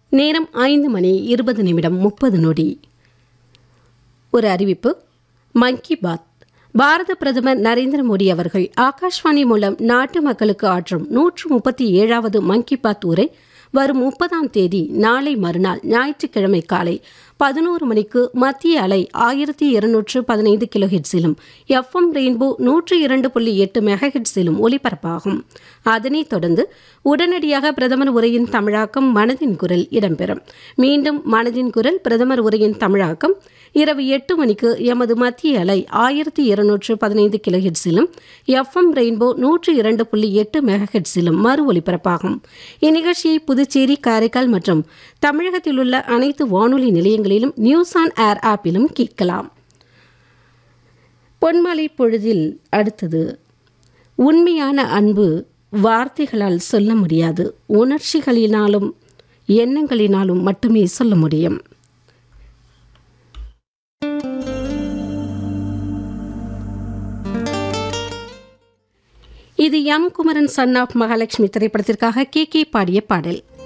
நேரம் ஐந்து மணி இருபது நிமிடம் முப்பது நொடி ஒரு அறிவிப்பு மன் கி பாத் பாரத பிரதமர் நரேந்திர மோடி அவர்கள் ஆகாஷ்வாணி மூலம் நாட்டு மக்களுக்கு ஆற்றும் நூற்று முப்பத்தி ஏழாவது மன் கி பாத் உரை வரும் முப்பதாம் தேதி நாளை மறுநாள் ஞாயிற்றுக்கிழமை காலை பதினோரு மணிக்கு மத்திய அலை ஆயிரத்தி இருநூற்று பதினைந்து கிலோஹெட்ஸிலும் எஃப்எம் ரெயின்போ நூற்று இரண்டு புள்ளி எட்டு மெகாஹெட்ஸிலும் ஒலிபரப்பாகும் அதனைத் தொடர்ந்து உடனடியாக பிரதமர் உரையின் தமிழாக்கம் மனதின் குரல் இடம்பெறும் மீண்டும் மனதின் குரல் பிரதமர் உரையின் தமிழாக்கம் இரவு எட்டு மணிக்கு எமது மத்திய அலை ஆயிரத்தி இருநூற்று பதினைந்து கிலோஹெட்ஸிலும் எஃப்எம் ரெயின்போ நூற்று இரண்டு புள்ளி எட்டு மெகாஹெட்ஸிலும் மறு ஒலிபரப்பாகும் இந்நிகழ்ச்சியை புதுச்சேரி காரைக்கால் மற்றும் தமிழகத்தில் உள்ள அனைத்து வானொலி நிலையங்களிலும் நியூஸ் ஆன் ஏர் ஆப்பிலும் கேட்கலாம் பொன்மலை பொழுதில் அடுத்தது உண்மையான அன்பு வார்த்தைகளால் சொல்ல முடியாது உணர்ச்சிகளினாலும் எண்ணங்களினாலும் மட்டுமே சொல்ல முடியும் இது M Kumaran son of Mahalakshmi திரைப்படத்திற்காக கே கே பாடிய பாடல்